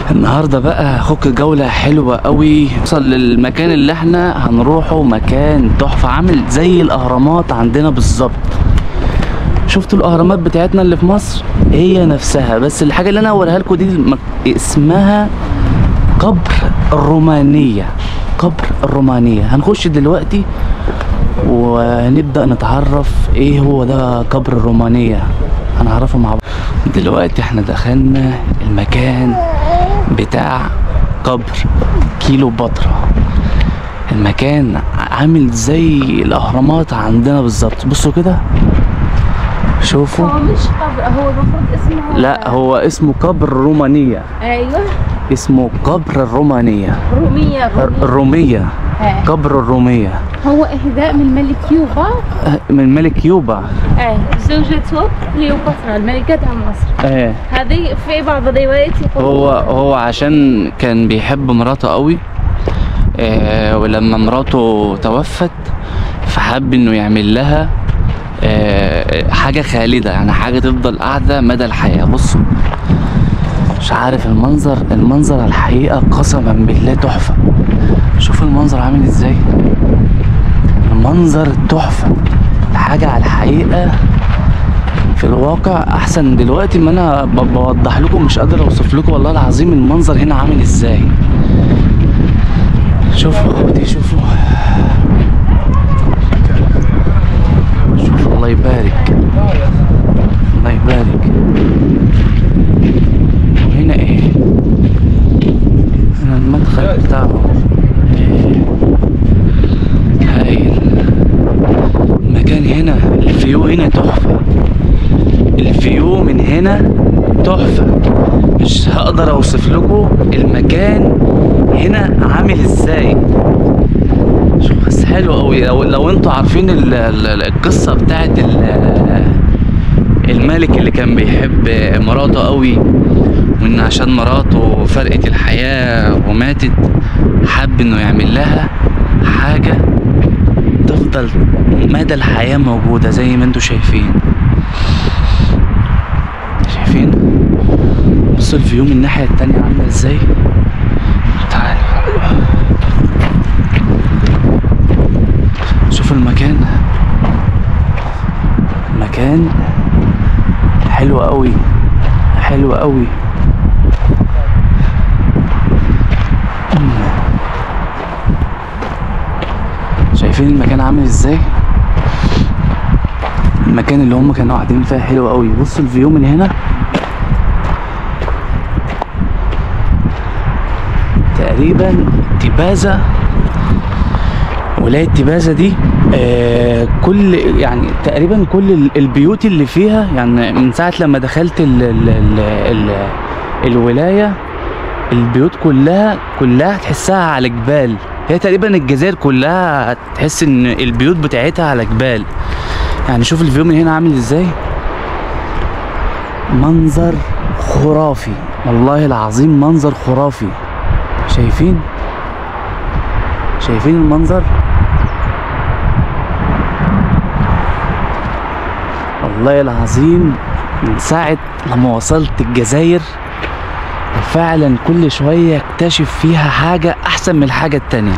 النهارده بقى هاخدك جولة حلوة قوي نوصل للمكان اللي احنا هنروحه مكان تحفة عامل زي الأهرامات عندنا بالظبط شفتوا الأهرامات بتاعتنا اللي في مصر هي نفسها بس الحاجة اللي أنا هوريها لكم دي الم- اسمها قبر الرومانية قبر الرومانية هنخش دلوقتي ونبدأ نتعرف ايه هو ده قبر الرومانية هنعرفه مع بعض دلوقتي احنا دخلنا المكان بتاع قبر كيلو بطرة المكان عامل زي الاهرامات عندنا بالظبط بصوا كده شوفوا هو مش قبر هو المفروض اسمه لا هو اسمه قبر الرومانية ايوه اسمه قبر الرومانية رومية رومية الرومية آه. قبر الرومية هو اهداء من الملك يوبا من ملك يوبا ايه زوجته كليوباترا الملكة مصر ايه هذه في بعض الروايات يقول هو هو عشان كان بيحب مراته قوي آه ولما مراته توفت فحب انه يعمل لها آه حاجة خالدة يعني حاجة تفضل قاعدة مدى الحياة بصوا مش عارف المنظر المنظر على الحقيقة قسما بالله تحفة شوفوا المنظر عامل ازاي المنظر تحفة الحاجة على الحقيقة في الواقع احسن دلوقتي ما انا ب- بوضح لكم مش قادر اوصف لكم والله العظيم المنظر هنا عامل ازاي شوفوا دي شوفوا شوفوا الله يبارك الله يبارك وهنا ايه هنا المدخل بتاعه إيه. هايل المكان هنا الفيو هنا تحفه الفيو من هنا تحفة مش هقدر اوصف لكم المكان هنا عامل ازاي شوف بس حلو قوي لو, لو انتوا عارفين ال- ال- القصة بتاعت ال- الملك اللي كان بيحب مراته قوي وان عشان مراته فرقت الحياة وماتت حب انه يعمل لها حاجة تفضل مدى الحياة موجودة زي ما انتوا شايفين شايفين بصوا الفيو من الناحية التانية عاملة ازاي تعالوا شوفوا المكان المكان حلو قوي حلو قوي شايفين المكان عامل ازاي المكان اللي هم كانوا قاعدين فيه حلو قوي بصوا الفيو من هنا تقريبا تبازة ولاية تبازة دي آه كل يعني تقريبا كل ال- البيوت اللي فيها يعني من ساعة لما دخلت ال ال ال ال الولاية البيوت كلها كلها تحسها على جبال هي تقريبا الجزائر كلها تحس ان البيوت بتاعتها على جبال يعني شوف الفيو من هنا عامل ازاي منظر خرافي والله العظيم منظر خرافي شايفين شايفين المنظر والله العظيم من ساعة لما وصلت الجزائر فعلا كل شوية اكتشف فيها حاجة أحسن من الحاجة التانية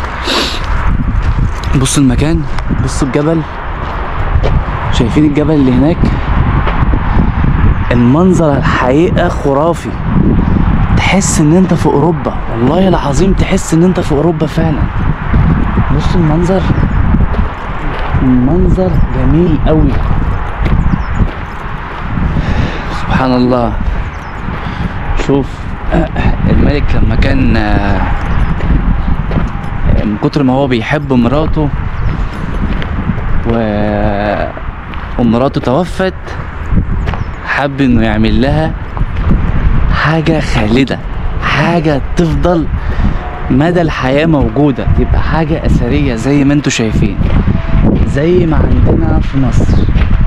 بصوا المكان بصوا الجبل شايفين الجبل اللي هناك المنظر الحقيقة خرافي تحس ان انت في اوروبا والله العظيم تحس ان انت في اوروبا فعلا بصوا المنظر المنظر جميل قوي سبحان الله شوف الملك لما كان آه، من كتر ما هو بيحب مراته و ومراته توفت حب انه يعمل لها حاجة خالدة حاجة تفضل مدى الحياة موجودة تبقى حاجة أثرية زي ما انتوا شايفين زي ما عندنا في مصر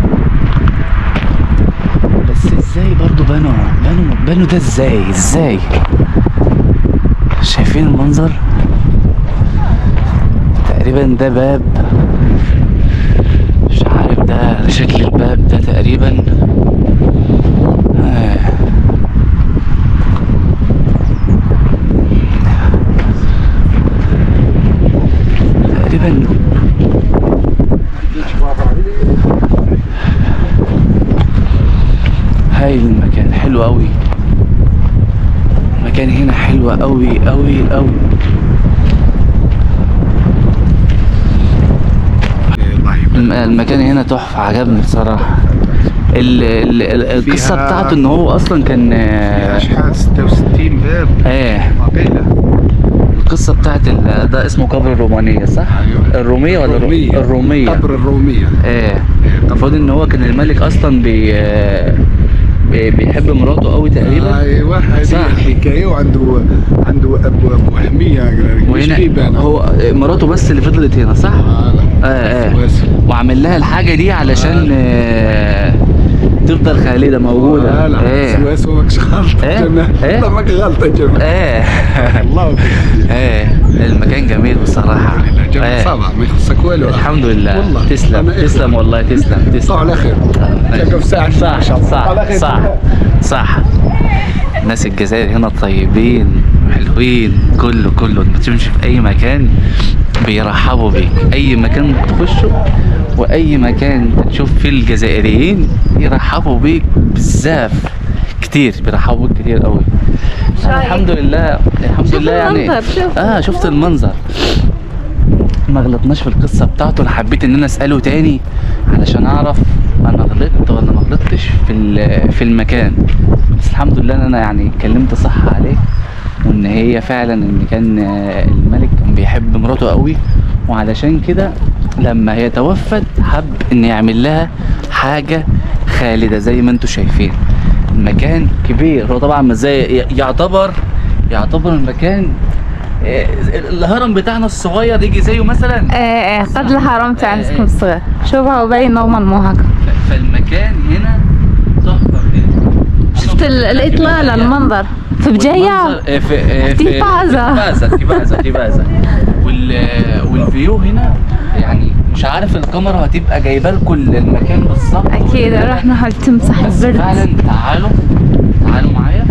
بس ازاي برضو بنوا بنوا بنوا ده ازاي ازاي شايفين المنظر تقريبا ده باب مش عارف ده شكل الباب ده تقريبا آه. غالبا هاي المكان حلو قوي المكان هنا حلو قوي قوي قوي الم- المكان هنا تحفة عجبني بصراحة ال ال ال القصة فيها- بتاعته ان هو اصلا كان فيها آه، اشحال 66 باب ايه عقيله القصة بتاعت ال- ده اسمه قبر الرومانية صح؟ أيوة. الرومية ولا الرو- الرومية. الرومية قبر الروميه ايه المفروض ان هو كان الملك اصلا بي آه، بي- بيحب مراته قوي تقريبا ايوه هذه صح. الحكايه وعنده عنده ابو ابو حميه مش وهنا غيبان هو مراته بس اللي فضلت هنا صح؟ آه، لا. اه اه واسع. وعمل لها الحاجة دي علشان آه، تفضل خالدة موجودة لا لا ايه سواس ماكش غلط إيه؟ يا جماعه إيه؟ لا ماك غلط يا جماعه ايه الله ايه المكان جميل بصراحة لله جمع إيه. صعبة ما يخصك والو الحمد لله والله تسلم أنا إخوة. تسلم والله تسلم طلعوا تسلم على خير تلقى في ساعة صح إن شاء الله. صح على خير. صح صح ناس الجزائر هنا طيبين حلوين كله كله انت تمشي في اي مكان بيرحبوا بيك اي مكان تخشه واي مكان تشوف فيه الجزائريين يرحبوا بيك بزاف كتير بيرحبوا بيك كتير قوي رأيك؟ الحمد لله الحمد شوف لله يعني المنظر، شوف. اه شفت المنظر ما غلطناش في القصه بتاعته انا حبيت ان انا اساله تاني علشان اعرف انا غلطت ولا ما غلطتش في ال- في المكان بس الحمد لله ان انا يعني اتكلمت صح عليه وان هي فعلا ان كان آه، الملك كان بيحب مراته قوي وعلشان كده لما هي توفت حب ان يعمل لها حاجه خالده زي ما انتم شايفين المكان كبير هو طبعا مش زي يعتبر يعتبر المكان آه، الهرم بتاعنا الصغير يجي زيه مثلا ايه ايه قد الهرم تاع إيه. عندكم الصغير شوفها باين نورمال مو هكا ف- فالمكان هنا تحفه بجد. شفت ال- الاطلاله المنظر في بجايه والمنظر- آه، في آه، في تيبازا. تيبازا تيبازا تيبازا وال آه، والفيو هنا يعني مش عارف الكاميرا هتبقى جايبه لكم المكان بالظبط اكيد ولا لا. رحنا حال تمسح بس فعلا البرد تعالوا تعالوا معايا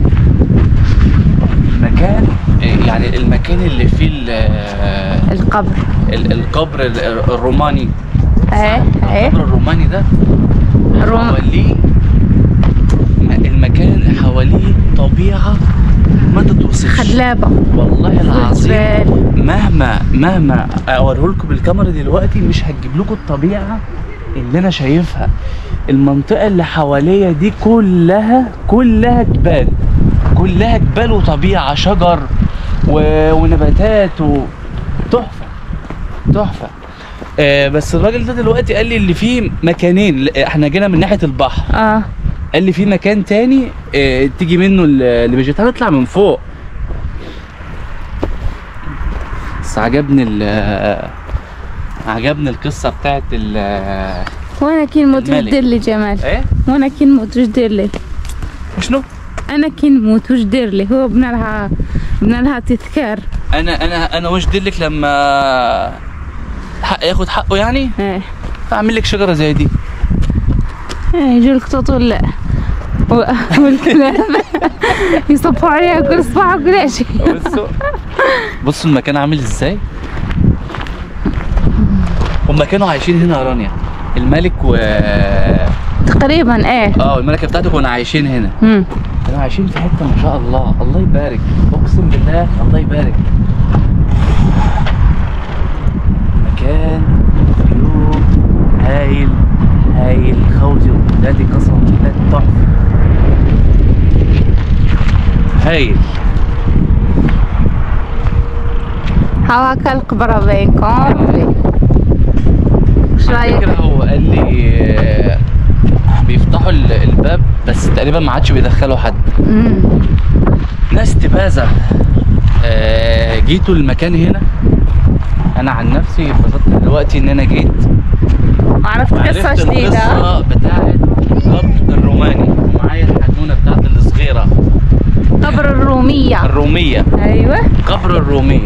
المكان آه، يعني المكان اللي فيه ال- آه، القبر ال- القبر ال- الروماني ايه ايه القبر الروماني ده الروم- حواليه م- المكان اللي حواليه طبيعة ما تتوصفش خلابه والله العظيم جبال. مهما مهما اوريه لكم بالكاميرا دلوقتي مش هتجيب لكم الطبيعة اللي انا شايفها المنطقة اللي حواليا دي كلها كلها جبال كلها جبال وطبيعة شجر و... ونباتات و... تحفة تحفة آه بس الراجل ده دلوقتي قال لي اللي فيه مكانين ل- احنا جينا من ناحية البحر اه قال لي في مكان تاني آه تيجي منه ال- اللي بيجي تعالى نطلع من فوق بس عجبني ال آه، عجبني القصة بتاعت ال آه، وانا كي نموت وش الملك. دير لي جمال ايه وانا كي نموت وش دير لي شنو؟ انا كي نموت وش دير لي هو بنا لها بنا لها تذكار انا انا انا وش دلك لما حق ياخد حقه يعني ايه اعمل لك شجرة زي دي إيه، يجوا لك تطول لا و- والكلاب يصبحوا عليها كل صباح وكل شيء بصوا بصوا المكان عامل ازاي هما كانوا عايشين هنا يا رانيا الملك و تقريبا ايه اه الملكه بتاعته كانوا عايشين هنا مم. كانوا عايشين في حته ما شاء الله الله يبارك اقسم بالله الله يبارك مكان فيو هايل هايل خوزي وولادي قسما بالله تحفه هايل هواك القبرة بينكم وش على رايك؟ فكرة هو قال لي آه، بيفتحوا ال- الباب بس تقريبا ما عادش بيدخلوا حد مم. ناس تبازة آه، جيتوا المكان هنا انا عن نفسي اتبسطت دلوقتي ان انا جيت عرفت قصة عرفت جديدة القصة بتاعت قبر الروماني ومعايا الحنونة بتاعت الصغيرة قبر الرومية الرومية ايوه قبر الرومية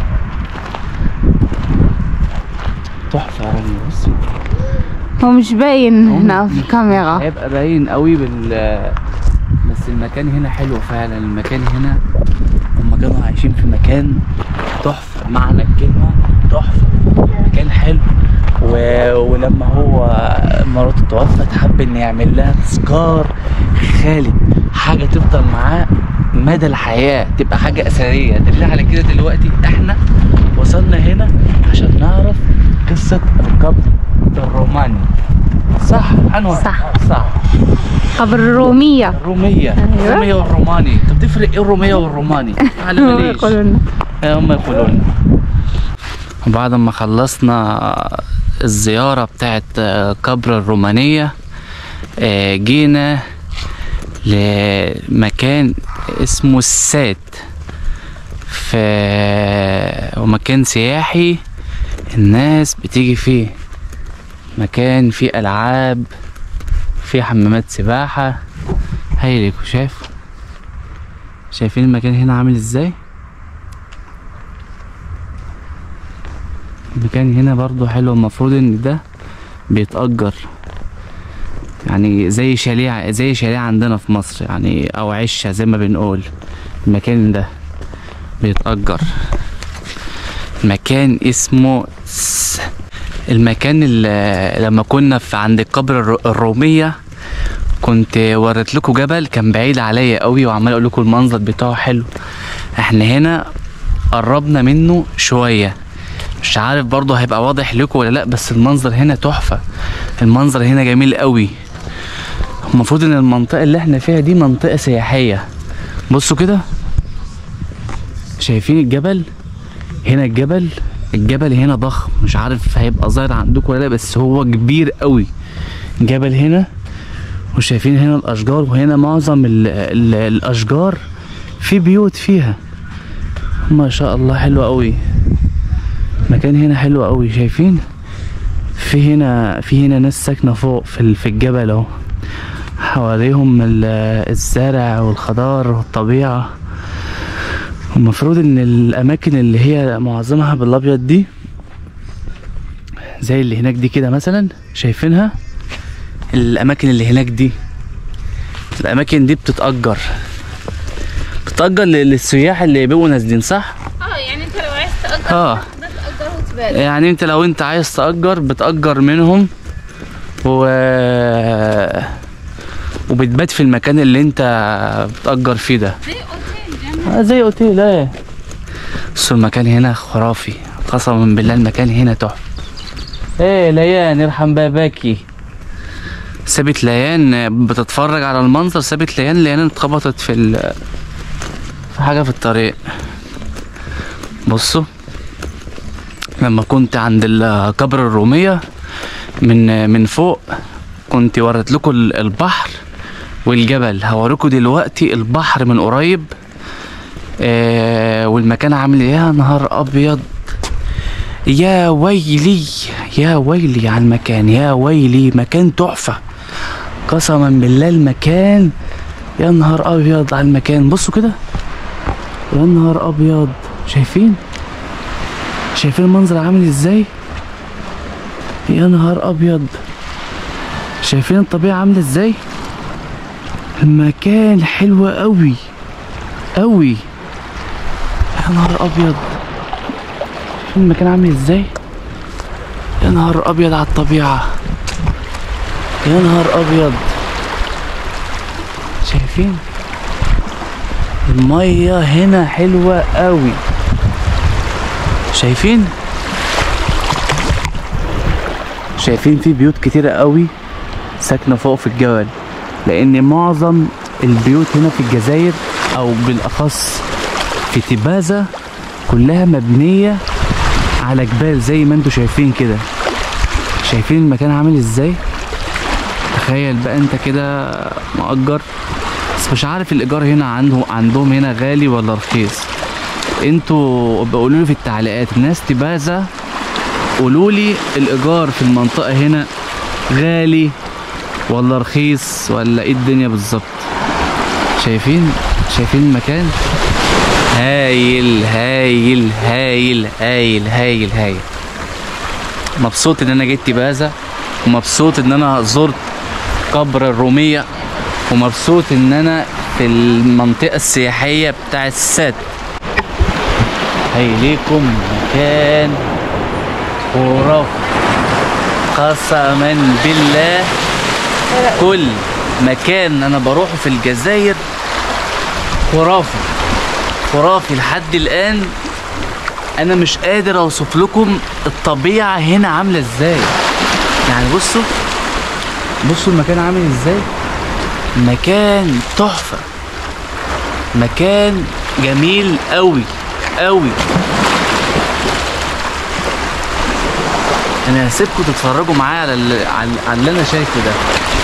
تحفة يا رانيا بصي هو مش باين هنا في الكاميرا هيبقى باين قوي بال بس المكان هنا حلو فعلا المكان هنا هم كانوا عايشين في مكان تحفة معنى الكلمة تحفة مكان حلو و... ولما هو مراته توفت حب ان يعمل لها تذكار خالد حاجه تفضل معاه مدى الحياه تبقى حاجه اثريه دليل على كده دلوقتي احنا وصلنا هنا عشان نعرف قصه القبر الروماني صح انور صح. صح قبر الرومية الروميه أيوة. الروميه والروماني طب تفرق ايه الروميه والروماني على بلاش يقولون هم يقولون بعد ما خلصنا الزيارة بتاعت آه، قبر الرومانية آه، جينا لمكان اسمه السات في ومكان سياحي الناس بتيجي فيه مكان فيه ألعاب فيه حمامات سباحة هايلكوا شايف شايفين المكان هنا عامل ازاي المكان هنا برضو حلو المفروض ان ده بيتأجر يعني زي شاليه زي شاليه عندنا في مصر يعني او عشة زي ما بنقول المكان ده بيتأجر مكان اسمه س- المكان اللي لما كنا في عند القبر الر- الرومية كنت وريت لكم جبل كان بعيد عليا قوي وعمال اقول لكم المنظر بتاعه حلو احنا هنا قربنا منه شويه مش عارف برضه هيبقى واضح لكم ولا لا بس المنظر هنا تحفه المنظر هنا جميل قوي المفروض ان المنطقه اللي احنا فيها دي منطقه سياحيه بصوا كده شايفين الجبل هنا الجبل الجبل هنا ضخم مش عارف هيبقى ظاهر عندكم ولا لا بس هو كبير قوي جبل هنا وشايفين هنا الاشجار وهنا معظم ال ال الاشجار في بيوت فيها ما شاء الله حلو قوي مكان هنا حلو قوي شايفين في هنا في هنا ناس ساكنه فوق في ال- في الجبل اهو حواليهم ال- الزرع والخضار والطبيعه المفروض ان الاماكن اللي هي معظمها بالابيض دي زي اللي هناك دي كده مثلا شايفينها الاماكن اللي هناك دي الاماكن دي بتتاجر بتتاجر لل- للسياح اللي بيبقوا نازلين صح اه يعني انت لو عايز تأجر اه ده تأجره وتبالغ يعني انت لو انت عايز تأجر بتأجر منهم و وبتبات في المكان اللي انت بتأجر فيه ده زي اوتيل جنب آه زي اوتيل ايه بس المكان هنا خرافي قسما بالله المكان هنا تحفة ايه ليان ارحم باباكي سابت ليان بتتفرج على المنظر سابت ليان ليان اتخبطت في ال... في حاجة في الطريق بصوا لما كنت عند القبر الرومية من من فوق كنت وريت لكم ال- البحر والجبل هوريكم دلوقتي البحر من قريب آه والمكان عامل ايه يا نهار ابيض يا ويلي يا ويلي على المكان يا ويلي مكان تحفة قسما بالله المكان يا نهار ابيض على المكان بصوا كده يا نهار ابيض شايفين شايفين المنظر عامل ازاي يا نهار ابيض شايفين الطبيعة عاملة ازاي المكان حلو قوي قوي يا نهار ابيض شايفين المكان عامل ازاي يا نهار ابيض على الطبيعة يا نهار ابيض شايفين المية هنا حلوة قوي شايفين شايفين في بيوت كتيرة قوي ساكنة فوق في الجبل لأن معظم البيوت هنا في الجزائر أو بالأخص في تبازة كلها مبنية على جبال زي ما انتوا شايفين كده شايفين المكان عامل ازاي تخيل بقى انت كده مأجر بس مش عارف الإيجار هنا عنده عندهم هنا غالي ولا رخيص انتوا بقولوا لي في التعليقات ناس تبازة قولوا لي الايجار في المنطقه هنا غالي ولا رخيص ولا ايه الدنيا بالظبط شايفين شايفين المكان هايل هايل هايل هايل هايل هايل مبسوط ان انا جيت تبازة ومبسوط ان انا زرت قبر الرومية ومبسوط ان انا في المنطقة السياحية بتاع السات هايليكم مكان خرافي قسما بالله كل مكان انا بروحه في الجزائر خرافي خرافي لحد الان انا مش قادر اوصف لكم الطبيعه هنا عامله ازاي يعني بصوا بصوا المكان عامل ازاي مكان تحفه مكان جميل قوي قوي انا هسيبكم تتفرجوا معايا على اللي, على اللي انا شايفه ده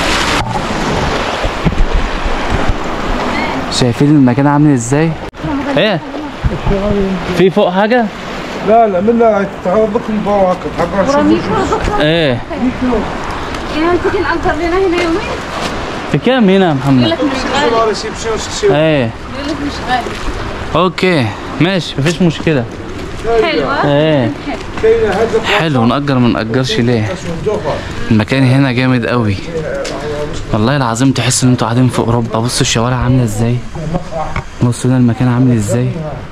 شايفين المكان عامل ازاي ايه في فوق حاجه لا لا من لا تهربك من بواك تحب وراميك رزقك ايه يعني انت كنت انظر لنا هنا يومين في كام هنا يا محمد يقول لك مش غالي ايه يقول لك مش غالي اوكي ماشي مفيش مشكله حلوة ايه كاينه هذا حلو نأجر ما نأجرش ليه المكان هنا جامد قوي والله العظيم تحس ان انتوا قاعدين في اوروبا بصوا الشوارع عامله ازاي بصوا هنا المكان عامل ازاي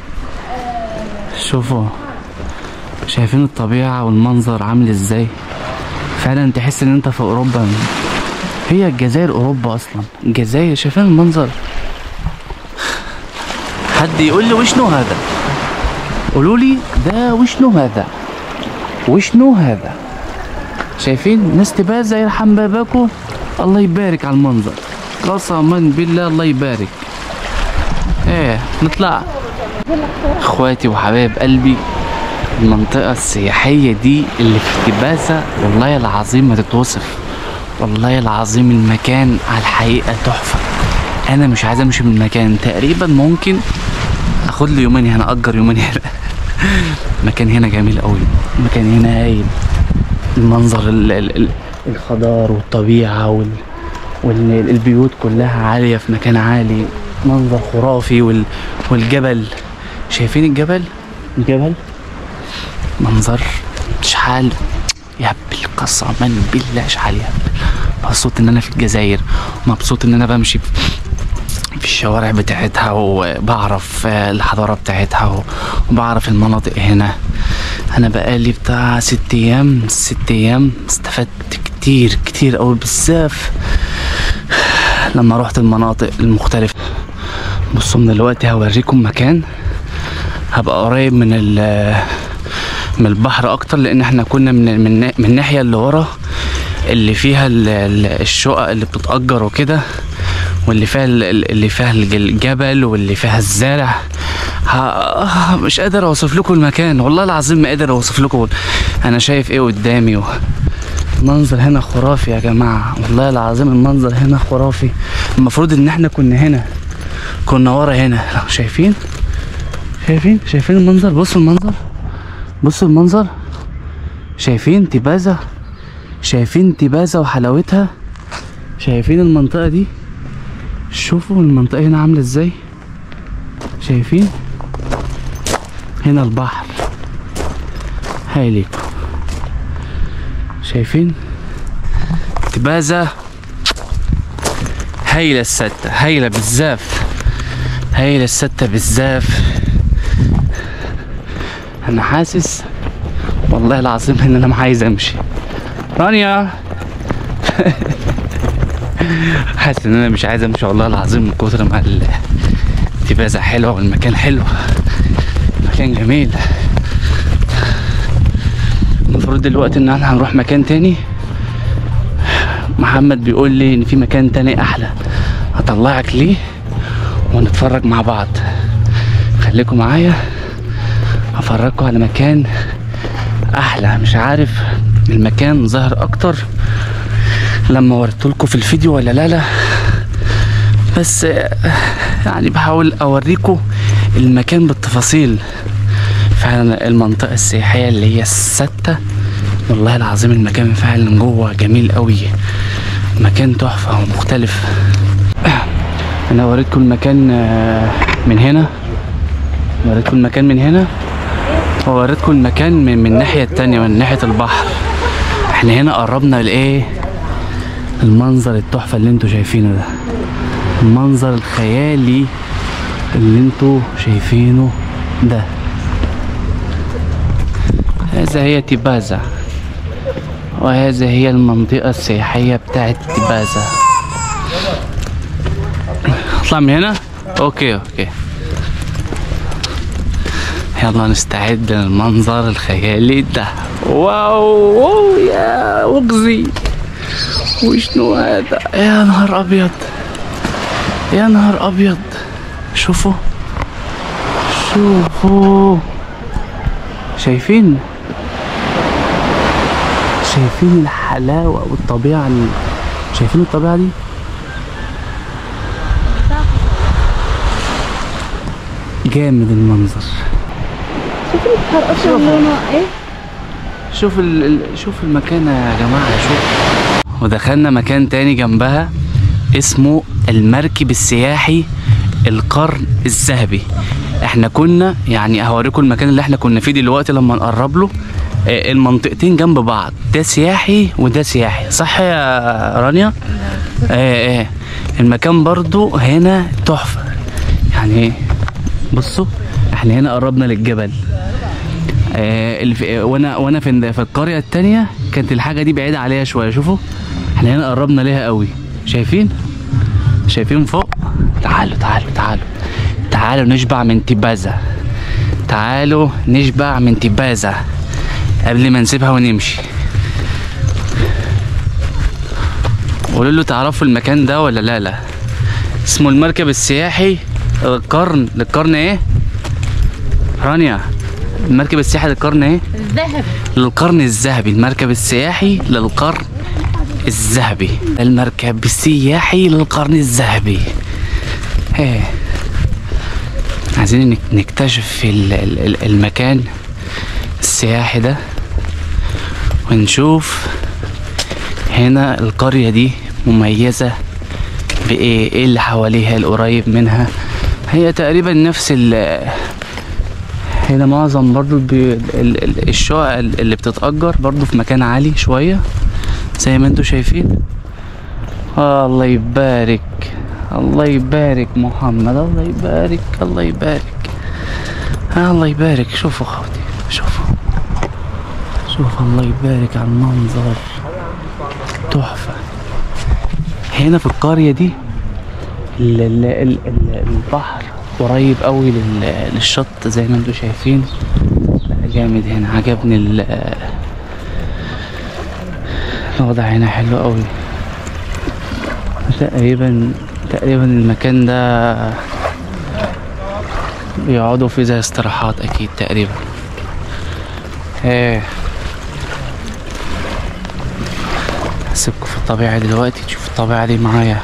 شوفوا شايفين الطبيعه والمنظر عامل ازاي فعلا تحس ان انت في اوروبا هي الجزائر اوروبا اصلا الجزائر شايفين المنظر حد يقول لي وشنو هذا قولوا لي ده وشنو هذا وشنو هذا شايفين ناس تبازة يرحم باباكو الله يبارك على المنظر قسما بالله الله يبارك ايه نطلع اخواتي وحبايب قلبي المنطقة السياحية دي اللي في تباسة والله العظيم ما تتوصف والله العظيم المكان على الحقيقة تحفة انا مش عايز امشي من المكان تقريبا ممكن اخد لي يومين هنا اجر يومين هنا المكان هنا جميل قوي المكان هنا هايل المنظر ال ال ال الخضار والطبيعة وال والبيوت كلها عالية في مكان عالي منظر خرافي وال والجبل شايفين الجبل الجبل منظر شحال يهبل قسما بالله شحال يهبل مبسوط ان انا في الجزائر مبسوط ان انا بمشي في الشوارع بتاعتها وبعرف الحضارة بتاعتها وبعرف المناطق هنا انا بقالي بتاع ست ايام ست ايام استفدت كتير كتير اوي بزاف لما روحت المناطق المختلفة بصوا من دلوقتي هوريكم مكان هبقى قريب من ال من البحر اكتر لان احنا كنا من من, من الناحيه اللي ورا اللي فيها ال- ال- الشقق اللي بتتأجر وكده واللي فيها ال- اللي فيها الج- الجبل واللي فيها الزرع ها مش قادر اوصف لكم المكان والله العظيم ما قادر اوصف لكم انا شايف ايه قدامي و... المنظر هنا خرافي يا جماعة والله العظيم المنظر هنا خرافي المفروض ان احنا كنا هنا كنا ورا هنا لو شايفين شايفين شايفين المنظر بصوا المنظر بصوا المنظر شايفين تبازة شايفين تبازة وحلاوتها شايفين المنطقة دي شوفوا المنطقة هنا عاملة ازاي شايفين هنا البحر هايليكم شايفين تبازة هايلة الستة هايلة بزاف هايلة الستة بزاف انا حاسس والله العظيم ان انا ما عايز امشي رانيا حاسس ان انا مش عايز امشي والله العظيم من كتر ما ال- التبازة حلوة والمكان حلو مكان جميل المفروض دلوقتي ان احنا هنروح مكان تاني محمد بيقول لي ان في مكان تاني احلى هطلعك ليه ونتفرج مع بعض خليكم معايا هفرجكم على مكان احلى مش عارف المكان ظهر اكتر لما وريتهولكوا في الفيديو ولا لا لا بس آه، يعني بحاول اوريكم المكان بالتفاصيل فعلا المنطقة السياحية اللي هي الستة والله العظيم المكان فعلا جوه جميل قوي مكان تحفة ومختلف انا وريتكم المكان آه، من هنا وريتكم المكان من هنا ووريتكم المكان من, من الناحية التانية من ناحية البحر احنا هنا قربنا لايه المنظر التحفة اللي انتوا شايفينه ده المنظر الخيالي اللي انتوا شايفينه ده هذا هذا هي تيبازا وهذه هي المنطقة السياحية بتاعت تيبازا اطلع من هنا اوكي اوكي يلا نستعد للمنظر الخيالي ده واو, واو يا وغزي وشنو هذا يا نهار ابيض يا نهار ابيض شوفوا شوفوا شايفين شايفين الحلاوة والطبيعة ال- شايفين الطبيعة دي جامد المنظر اصلا لونه ايه شوف ال... ال- شوف المكان يا جماعة شوف ودخلنا مكان تاني جنبها اسمه المركب السياحي القرن الذهبي احنا كنا يعني هوريكم المكان اللي احنا كنا فيه دلوقتي لما نقرب له آه، المنطقتين جنب بعض ده سياحي وده سياحي صح يا رانيا ايه ايه المكان برضو هنا تحفة يعني بصوا احنا هنا قربنا للجبل آه، اللي في وانا وانا في في القريه التانية كانت الحاجه دي بعيده عليها شويه شوفوا احنا هنا قربنا ليها قوي شايفين شايفين فوق تعالوا تعالوا تعالوا تعالوا نشبع من تبازا تعالوا نشبع من تبازا قبل ما نسيبها ونمشي قولوا له تعرفوا المكان ده ولا لا لا اسمه المركب السياحي القرن للقرن ايه رانيا المركب السياحي للقرن ايه الذهب للقرن الذهبي المركب السياحي للقرن الذهبي المركب السياحي للقرن الذهبي ايه عايزين نك- نكتشف ال- ال- ال- المكان السياحي ده ونشوف هنا القرية دي مميزة بإيه إيه اللي حواليها القريب منها هي تقريبا نفس ال هنا معظم برضو بي ال- ال- الشقق اللي بتتأجر برضو في مكان عالي شوية زي ما انتوا شايفين آه الله يبارك الله يبارك محمد الله يبارك الله يبارك آه الله يبارك شوفوا خوتي شوفوا شوف الله يبارك على المنظر تحفة هنا في القرية دي ال- ال- ال- ال- البحر قريب قوي لل- للشط زي ما انتوا شايفين لا جامد هنا عجبني ال- الوضع هنا حلو قوي تقريبا تقريبا المكان ده بيقعدوا فيه زي استراحات اكيد تقريبا ايه هسيبكم في الطبيعة دلوقتي تشوفوا الطبيعة دي معايا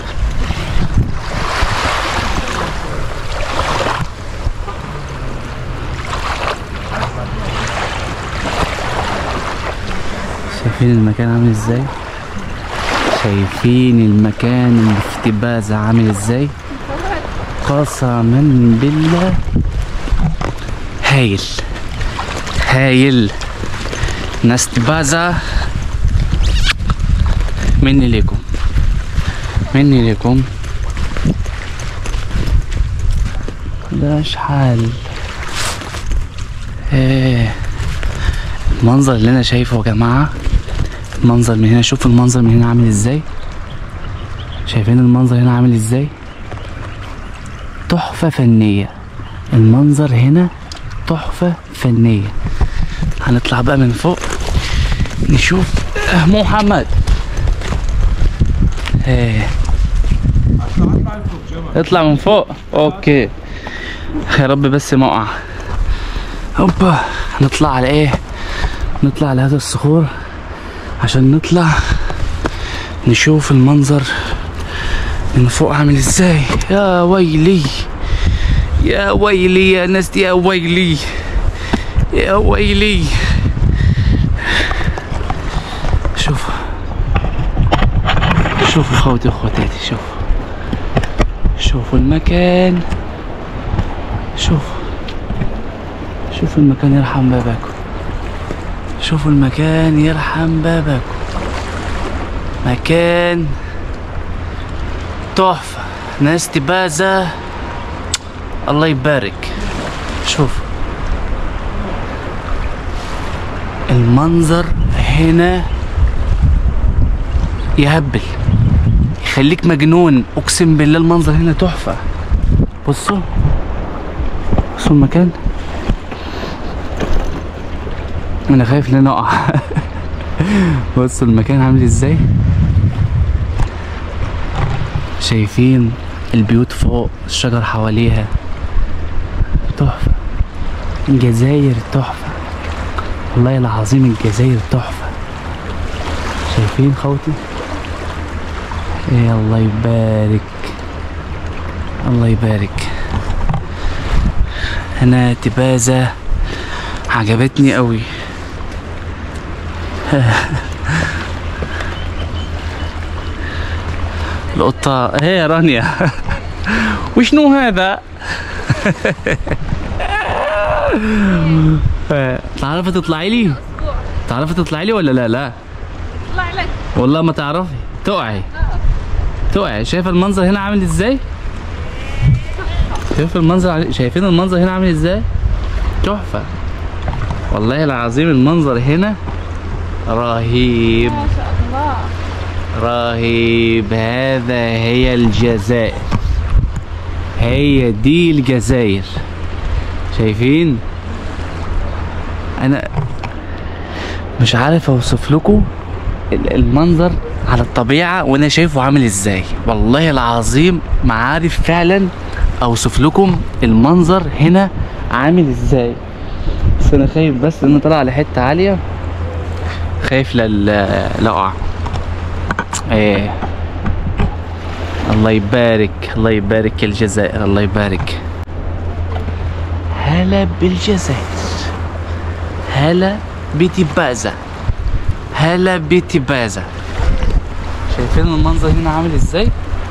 شايفين المكان عامل ازاي شايفين المكان اللي في تبازة عامل ازاي قسما بالله هايل هايل ناس تبازة مني ليكم مني ليكم ده شحال ايه المنظر اللي انا شايفه يا جماعه المنظر من هنا شوف المنظر من هنا عامل ازاي شايفين المنظر هنا عامل ازاي تحفه فنيه المنظر هنا تحفه فنيه هنطلع بقى من فوق نشوف آه، محمد ايه اطلع من فوق اوكي يا رب بس ما اقع هوبا نطلع على ايه نطلع على هذا الصخور عشان نطلع نشوف المنظر من فوق عامل ازاي يا ويلي يا ويلي يا ناس يا ويلي يا ويلي شوفوا شوفوا خوتي واخواتاتي شوفوا شوفوا المكان شوفوا شوفوا المكان يرحم باباكم شوفوا المكان يرحم باباكم مكان تحفة ناس تبازة الله يبارك شوف المنظر هنا يهبل يخليك مجنون اقسم بالله المنظر هنا تحفه بصوا بصوا المكان انا خايف ان انا اقع بصوا المكان عامل ازاي شايفين البيوت فوق الشجر حواليها تحفة الجزاير تحفة والله العظيم الجزاير تحفة شايفين خوتي ايه الله يبارك الله يبارك انا تبازة عجبتني قوي القطة ايه يا رانيا وشنو هذا تعرفي تطلعي لي تعرفي تطلعي لي ولا لا لا طلع لك والله ما تعرفي تقعي تقعي شايفه المنظر هنا عامل ازاي شايف المنظر عامل- شايفين المنظر هنا عامل ازاي تحفه والله العظيم المنظر هنا رهيب ما شاء الله رهيب هذا هي الجزائر هي دي الجزائر شايفين انا مش عارف اوصف لكم ال- المنظر على الطبيعة وانا شايفه عامل ازاي والله العظيم ما عارف فعلا اوصف لكم المنظر هنا عامل ازاي بس انا خايف بس ان أنا طالع على حتة عالية خايف لل لا اقع ايه الله يبارك الله يبارك الجزائر الله يبارك هلا بالجزائر هلا بتبازة هلا بتبازة شايفين المنظر هنا عامل ازاي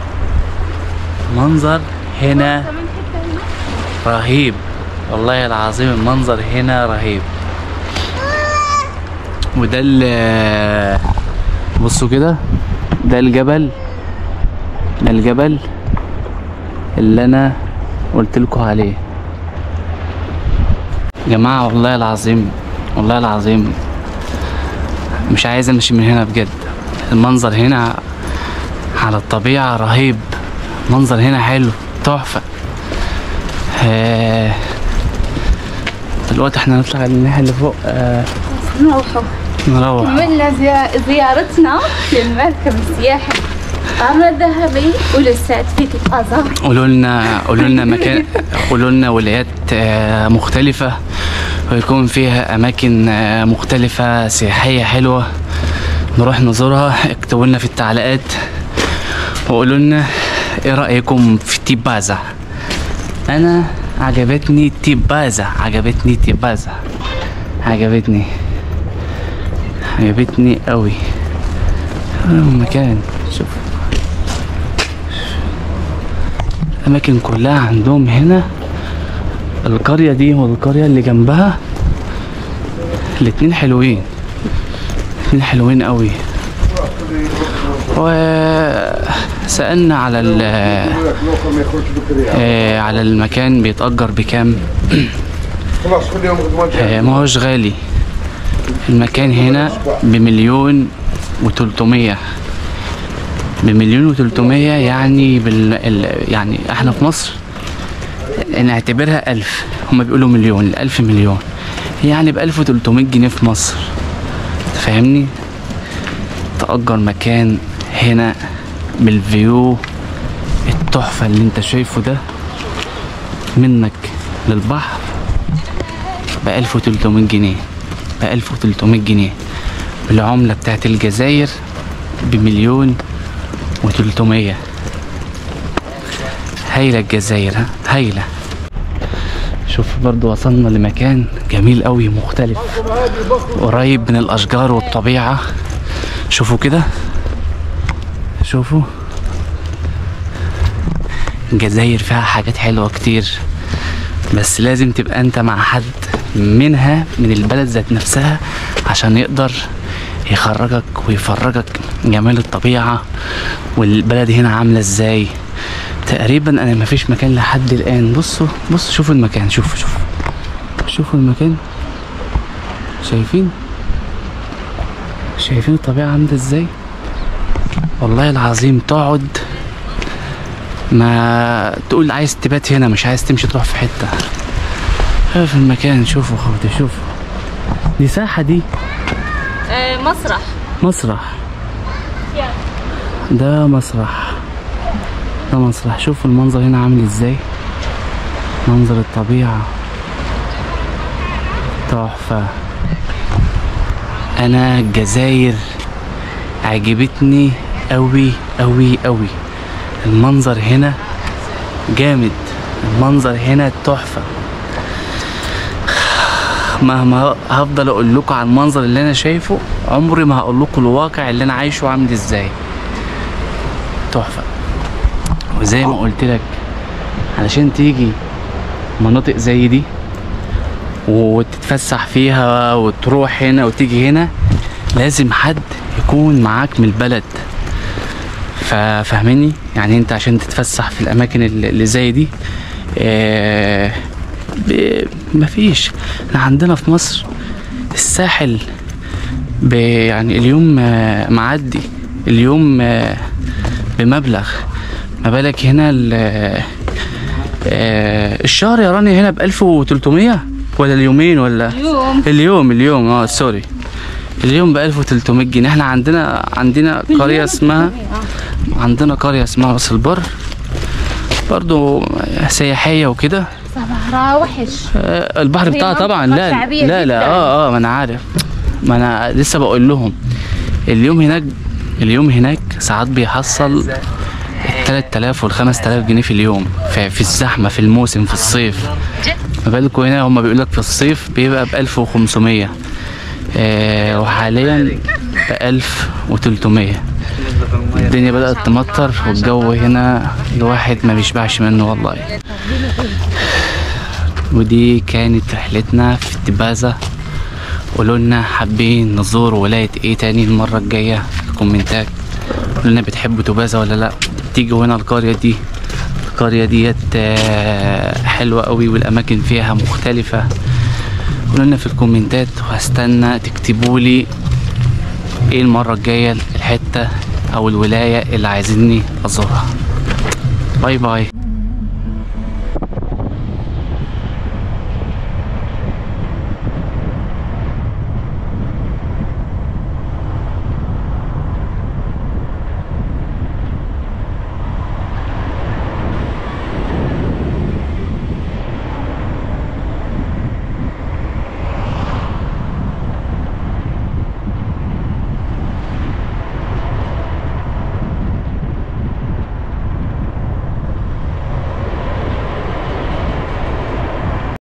منظر هنا كمان حته هنا رهيب والله العظيم المنظر هنا رهيب وده ال بصوا كده ده الجبل ده الجبل اللي انا قلت لكم عليه جماعة والله العظيم والله العظيم مش عايز امشي من هنا بجد المنظر هنا على الطبيعة رهيب منظر هنا حلو تحفة آه، دلوقتي احنا نطلع الناحية اللي فوق آه، نروحوا نروح كملنا زيا- زيارتنا للمركب السياحي قرن الذهبي ولسات في تبازا قولوا لنا قولوا لنا مكان قولوا لنا ولايات آه، مختلفة ويكون فيها أماكن آه، مختلفة سياحية حلوة نروح نزورها اكتبوا لنا في التعليقات وقولوا لنا ايه رأيكم في تيبازا أنا عجبتني تيبازا عجبتني تيبازا عجبتني عجبتني قوي المكان شوف الأماكن كلها عندهم هنا القرية دي والقرية اللي جنبها الاتنين حلوين الاتنين حلوين قوي وسألنا على ال الاخر ما يخرجش بكري آه، على المكان بيتأجر بكام خلاص خليهم غدوان آه، ما هوش غالي المكان هنا بمليون وتلتمية بمليون وتلتمية يعني بال... ال- يعني احنا في مصر نعتبرها ألف هما بيقولوا مليون الألف مليون يعني بألف وتلتمية جنيه في مصر فاهمني تأجر مكان هنا بالفيو التحفة اللي انت شايفه ده منك للبحر ب 1300 جنيه ب 1300 جنيه بالعملة بتاعت الجزائر بمليون و300 هايلة الجزائر ها هايلة شوف برضو وصلنا لمكان جميل قوي مختلف قريب من الأشجار والطبيعة شوفوا كده شوفوا الجزائر فيها حاجات حلوة كتير بس لازم تبقى انت مع حد منها من البلد ذات نفسها عشان يقدر يخرجك ويفرجك جمال الطبيعة والبلد هنا عاملة ازاي تقريبا انا مفيش مكان لحد الان بصوا بصوا شوفوا المكان شوفوا شوفوا شوفوا المكان شايفين شايفين الطبيعة عاملة ازاي والله العظيم تقعد ما تقول عايز تبات هنا مش عايز تمشي تروح في حتة في المكان شوفوا خوتي شوفوا دي ساحة دي مسرح مسرح ده مسرح ده مسرح شوفوا المنظر هنا عامل ازاي منظر الطبيعة تحفة انا الجزاير عجبتني قوي قوي قوي المنظر هنا جامد المنظر هنا تحفة مهما هفضل اقول لكم على المنظر اللي انا شايفه عمري ما هقول لكم الواقع اللي انا عايشه عامل ازاي تحفة وزي ما قلت لك علشان تيجي مناطق زي دي وتتفسح فيها وتروح هنا وتيجي هنا لازم حد يكون معاك من البلد فا- فاهمني يعني انت عشان تتفسح في الاماكن اللي اللي زي دي آه ب- مفيش احنا عندنا في مصر الساحل ب- يعني اليوم آه، معدي اليوم آه، بمبلغ ما بالك هنا ال- آه، الشهر يا راني هنا ب 1300 ولا اليومين ولا يوم اليوم اليوم اه سوري اليوم ب 1300 جنيه احنا عندنا عندنا قرية اسمها عندنا قرية اسمها راس البر برضو سياحية وكده بحرها وحش آه، البحر هي بتاعها منطقة طبعا لا شعبية لا لا جداً. اه اه ما انا عارف ما انا لسه بقول لهم اليوم هناك اليوم هناك ساعات بيحصل 3000 وال 5000 جنيه في اليوم في, في الزحمه في الموسم في الصيف ما بالكوا هنا هم بيقول لك في الصيف بيبقى ب 1500 آه وحاليا ب 1300 الدنيا بدأت تمطر والجو هنا الواحد ما بيشبعش منه والله ودي كانت رحلتنا في تبازة قولوا لنا حابين نزور ولاية ايه تاني المرة الجاية في الكومنتات قولوا لنا بتحبوا تبازة ولا لا تيجوا هنا القرية دي القرية ديت آه، حلوة قوي والأماكن فيها مختلفة قولوا لنا في الكومنتات وهستنى تكتبوا لي ايه المرة الجاية الحتة أو الولاية اللي عايزيني أزورها باي باي